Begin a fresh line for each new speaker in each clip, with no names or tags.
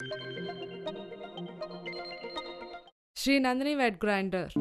Shri Nandini wet grinder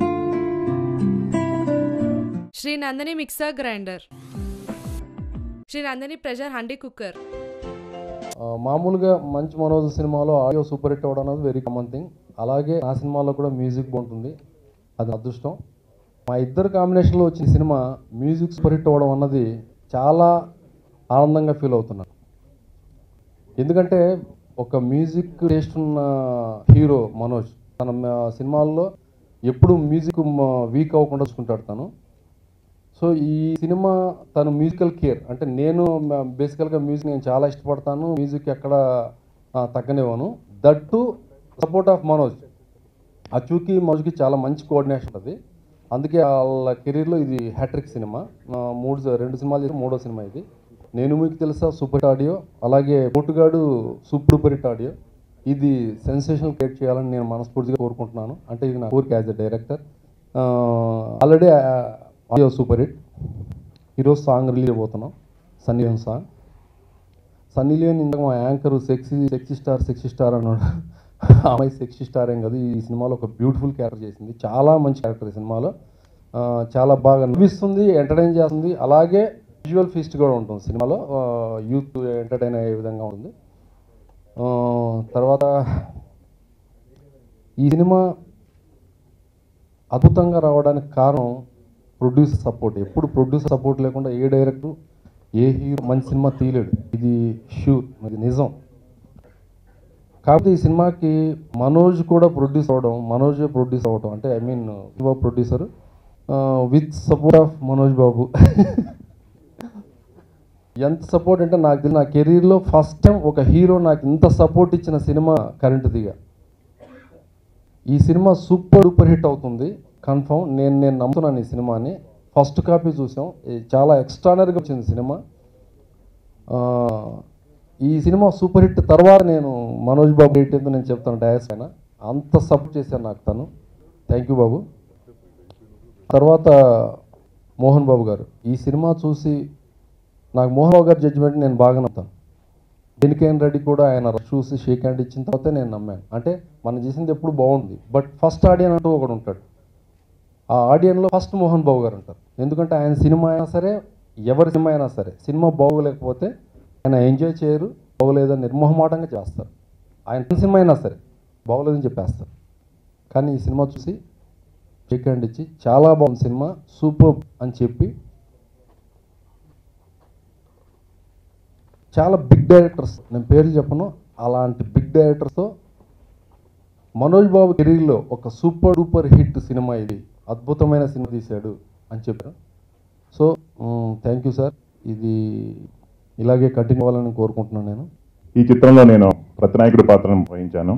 Shri Nandini mixer grinder Shri Nandini pressure handi cooker
ఆ, మామూలుగా మంచి మనోజ్ సినిమాలో ఆడియో సూపర్ హిట్ అవ్వడం అనేది వెరీ కామన్ థింగ్ అలాగే నా సినిమాలో కూడా మ్యూజిక్ బాగుంటుంది అది అదృష్టం మా ఇద్దరు కాంబినేషన్లో వచ్చిన సినిమా మ్యూజిక్ సూపర్ హిట్ అవ్వడం అన్నది చాలా ఆనందంగా ఫీల్ అవుతున్నాను ఎందుకంటే ఒక మ్యూజిక్ టేస్ట్ ఉన్న హీరో మనోజ్ తన మ- సినిమాల్లో ఎప్పుడు మ్యూజిక్ వీక్ అవ్వకుండా చూసుకుంటాడు తను సో ఈ సినిమా తను మ్యూజికల్ కేర్ అంటే నేను బేసికల్గా మ్యూజిక్ నేను చాలా ఇష్టపడతాను మ్యూజిక్ ఎక్కడ ఆ, తగ్గనివ్వను that too support of Manoj అచ్చుకి మనోజ్కి చాలా మంచి కోఆర్డినేషన్ ఉంటుంది అందుకే వాళ్ళ కెరీర్లో ఇది హ్యాట్రిక్ సినిమా ఆ, మూడు రెండు సినిమాలు చేసి మూడో సినిమా ఇది నేను మీకు తెలుసా సూపర్ హిట్ ఆడియో అలాగే Potugadu super duper hit audio ఇది సెన్సేషనల్ క్రియేట్ చేయాలని నేను మనస్ఫూర్తిగా కోరుకుంటున్నాను అంటే ఇది నా కోరిక as a director already audio super hit ఈరోజు సాంగ్ రిలీజ్ అయిపోతున్నాం Sunny Leone song Sunny Leone ఇందాక మా anchor sexy sexy star sexy star అన్నాడు ఆ అమ్మాయి సెక్సీ స్టార్ ఏం కాదు ఈ సినిమాలో ఒక బ్యూటిఫుల్ క్యారెక్టర్ చేసింది చాలా మంచి క్యారెక్టర్ ఈ సినిమాలో ఆ, చాలా బాగా నవ్విస్తుంది ఎంటర్టైన్ చేస్తుంది అలాగే విజువల్ ఫీస్ట్ కూడా ఉంటుంది సినిమాలో యూత్ ఎంటర్టైన్ అయ్యే విధంగా ఉంటుంది ఆ, తర్వాత ఈ సినిమా అద్భుతంగా రావడానికి కారణం ప్రొడ్యూసర్ సపోర్ట్ ఎప్పుడు ప్రొడ్యూసర్ సపోర్ట్ లేకుండా ఏ డైరెక్టర్ ఏ హీరో మంచి సినిమా తీయలేడు ఇది షూర్ ఇది నిజం కాకపోతే ఈ సినిమాకి మనోజ్ కూడా ప్రొడ్యూస్ అవ్వడం మనోజ్ ప్రొడ్యూస్ అవ్వడం అంటే ఐ మీన్ యువ producer with support of Manoj Babu ఎంత సపోర్ట్ అంటే నాకు తెలియదు నా కెరీర్లో ఫస్ట్ టైం ఒక హీరో నాకు ఇంత సపోర్ట్ ఇచ్చిన సినిమా కరెంట్ దిగా ఈ సినిమా సూపర్ డూపర్ హిట్ అవుతుంది కన్ఫర్మ్ నేను నేను నమ్ముతున్నాను ఈ సినిమాని ఫస్ట్ కాపీ చూసాం ఇది చాలా ఎక్స్ట్రానరీగా వచ్చింది సినిమా ఆ, ఈ సినిమా సూపర్ హిట్ తర్వాత నేను మనోజ్ బాబు రేట్ ఏందో నేను చెప్తాను డయాస్ పైన అంత సపోర్ట్ చేశాను నాకు తను థ్యాంక్ యూ బాబు తర్వాత మోహన్ బాబు గారు ఈ సినిమా చూసి నాకు మోహన్ బాబు గారి జడ్జిమెంట్ నేను బాగా నమ్ముతాను దేనికైనా రెడ్డి కూడా ఆయన చూసి షేక్ హ్యాండ్ ఇచ్చిన తర్వాత నేను నమ్మాను అంటే మనం చేసింది ఎప్పుడు బాగుంది బట్ ఫస్ట్ ఆడియన్ అంటూ ఒకడు ఉంటాడు ఆ ఆడియన్లో ఫస్ట్ మోహన్ బాబు గారు ఉంటారు ఎందుకంటే ఆయన సినిమా అయినా సరే ఎవరి సినిమా అయినా సరే సినిమా బాగోలేకపోతే ఆయన ఎంజాయ్ చేయరు బాగోలేదని నిర్మోహమాటంగా చేస్తారు ఆయన ఏ సినిమా అయినా సరే బాగోలేదని చెప్పేస్తారు కానీ ఈ సినిమా చూసి షేక్ హ్యాండ్ ఇచ్చి చాలా బాగుంది సినిమా సూపర్ అని చెప్పి చాలా బిగ్ డైరెక్టర్స్ నేను పేర్లు చెప్పను అలాంటి బిగ్ డైరెక్టర్స్తో మనోజ్ బాబు కెరీర్లో ఒక సూపర్ డూపర్ హిట్ సినిమా ఇది అద్భుతమైన సినిమా తీశాడు అని చెప్పారు సో థ్యాంక్ యూ సార్ ఇది ఇలాగే కంటిన్యూ అవ్వాలని కోరుకుంటున్నాను నేను
ఈ చిత్రంలో నేను ప్రతినాయకుడి పాత్రను వహించాను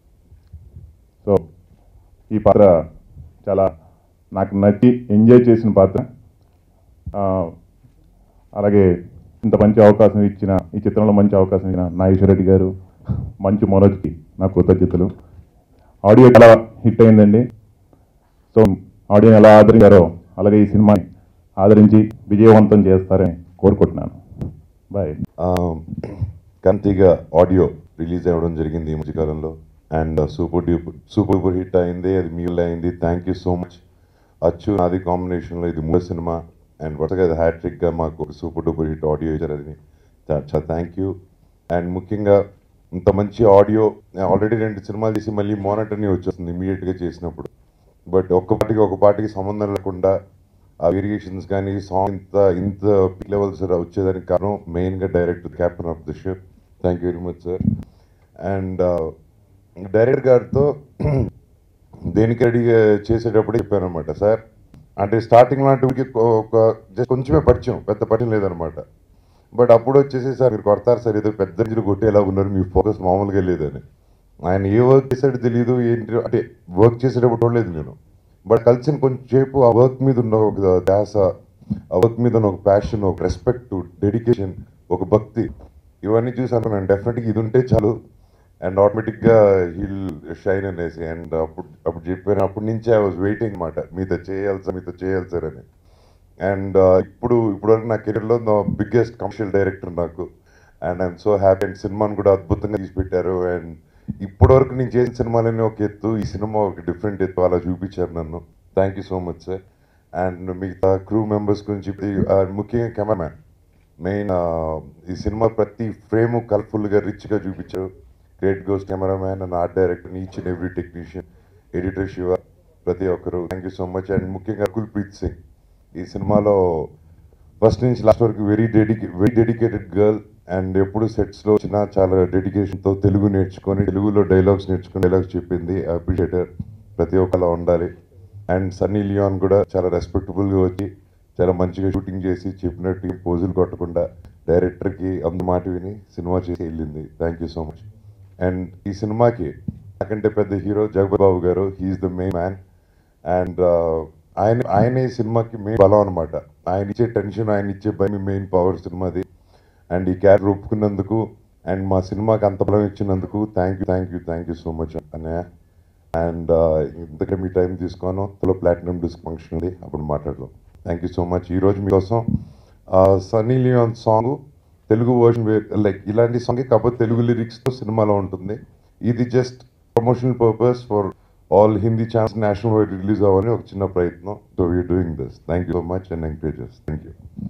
సో ఈ పాత్ర చాలా నాకు నచ్చి ఎంజాయ్ చేసిన పాత్ర ఆ, అలాగే ఇంత మంచి అవకాశం ఇచ్చిన ఈ చిత్రంలో మంచి అవకాశం ఇచ్చిన నాగేశ్వరరెడ్డి గారు మంచు మనోజ్కి నా కృతజ్ఞతలు ఆడియో చాలా హిట్ అయిందండి సో ఆడియోని ఎలా ఆదరించారో అలాగే ఈ సినిమాని ఆదరించి విజయవంతం చేస్తారని కోరుకుంటున్నాను బాయ్
కంతిగా ఆడియో రిలీజ్ అవ్వడం జరిగింది ఈ మధ్యకాలంలో and super duper super duper hit అయింది అది మీల్ అయింది థ్యాంక్ యూ సో మచ్ అచ్చు నాది కాంబినేషన్లో ఇది మూడో సినిమా అండ్ వరుసగా ఇది హ్యాట్రిక్గా మాకు ఒక సూపర్ డూపర్ హిట్ ఆడియో ఇచ్చారని చా- చాలా థ్యాంక్ యూ అండ్ ముఖ్యంగా ఇంత మంచి ఆడియో ఆల్రెడీ రెండు సినిమాలు తీసి మళ్ళీ మోనటర్ని వచ్చేస్తుంది ఇమీడియట్గా చేసినప్పుడు బట్ ఒక్క పాటికి ఒక పాటికి సంబంధం లేకుండా ఆ వేరియేషన్స్ కానీ సాంగ్ ఇంత ఇంత పిక్ లెవెల్స్ వచ్చేదానికి కారణం మెయిన్గా director captain of the ship thank you very much sir and director గారితో దేనికి రెడీ చేసేటప్పుడు చెప్పాను అనమాట సార్ అంటే స్టార్టింగ్ లాంటి ఒక జస్ట్ కొంచెమే పరిచయం పెద్ద పరిచయం లేదనమాట బట్ అప్పుడు వచ్చేసి సార్ మీరు కొడతారు సార్ ఏదో పెద్ద ఇంజిన్ కొట్టేలా ఉన్నారు మీ ఫోకస్ మామూలుగా లేదని ఆయన ఏ వర్క్ చేసాడో తెలియదు ఏంటి అంటే వర్క్ చేసేటప్పుడు చూడలేదు నేను బట్ కలిసిన కొంచెంసేపు ఆ వర్క్ మీద ఉన్న ఒక ధ్యాస ఆ వర్క్ మీద ఉన్న ఒక ప్యాషన్ ఒక రెస్పెక్ట్ డెడికేషన్ ఒక భక్తి ఇవన్నీ చూసి అనుకున్నాను డెఫినెట్గా ఇది ఉంటే చాలు అండ్ ఆటోమేటిక్గా హీల్ షైన్ అనేసి అండ్ అప్పుడు అప్పుడు చెప్పాను అప్పటి నుంచే ఐ వాజ్ వెయిటింగ్ అనమాట మీతో చేయాలి సార్ మీతో చేయాలి సార్ అని అండ్ ఇప్పుడు ఇప్పటివరకు నా కెరీర్లో నా బిగ్గెస్ట్ కమర్షియల్ డైరెక్టర్ నాకు and I'm so happy and సినిమాని కూడా అద్భుతంగా తీసి పెట్టారు అండ్ ఇప్పటివరకు నేను చేసిన సినిమాలన్నీ ఒక ఎత్తు ఈ సినిమా ఒక డిఫరెంట్ ఎత్తు అలా చూపించారు నన్ను thank you so much sir and మిగతా క్రూ మెంబర్స్ గురించి ఆ, ముఖ్యంగా కెమెరామ్యాన్ మెయిన్ ఈ సినిమా ప్రతి ఫ్రేమ్ కలర్ఫుల్గా రిచ్గా చూపించారు great goes cameraman and art director each and every technician editor Shiva ప్రతి ఒక్కరు thank you so much and ముఖ్యంగా కుల్ప్రీత్ సింగ్ ఈ సినిమాలో ఫస్ట్ నుంచి లాస్ట్ వరకు వెరీ డెడికే వెరీ డెడికేటెడ్ గర్ల్ అండ్ ఎప్పుడు సెట్స్లో వచ్చినా చాలా డెడికేషన్తో తెలుగు నేర్చుకొని తెలుగులో డైలాగ్స్ నేర్చుకుని డైలాగ్స్ చెప్పింది అప్రిషియేటర్ ప్రతి ఒక్కలా ఉండాలి అండ్ సన్నీ లియాన్ కూడా చాలా రెస్పెక్టబుల్గా వచ్చి చాలా మంచిగా షూటింగ్ చేసి చెప్పినట్టు పోజులు కొట్టకుండా డైరెక్టర్కి అందు మాట విని సినిమా చేసి వెళ్ళింది thank you so much and ఈ సినిమాకి నాకంటే పెద్ద హీరో Jagapathi Babu garu he's the main man and ఆయన ఆయన ఈ సినిమాకి మెయిన్ బలం అనమాట ఆయన ఇచ్చే టెన్షన్ ఆయన ఇచ్చే భయం మెయిన్ పవర్ సినిమాది అండ్ ఈ క్యారెక్టర్ ఒప్పుకున్నందుకు అండ్ మా సినిమాకి అంత బలం ఇచ్చినందుకు thank you thank you thank you so much అన్నయ్య అండ్ ఇంతకంటే మీ టైం తీసుకోను త్వరలో ప్లాటినం డిస్క్ ఫంక్షన్ ఉంది అప్పుడు మాట్లాడదాం థ్యాంక్ యూ సో మచ్ ఈరోజు మీకోసం Sunny Leone song Telugu version like ఇలాంటి సాంగ్ కాకపోతే తెలుగు లిరిక్స్తో సినిమాలో ఉంటుంది ఇది just promotional purpose for all Hindi channels national wide release అవ్వని ఒక చిన్న ప్రయత్నం so we doing this thank you so much and encourages thank you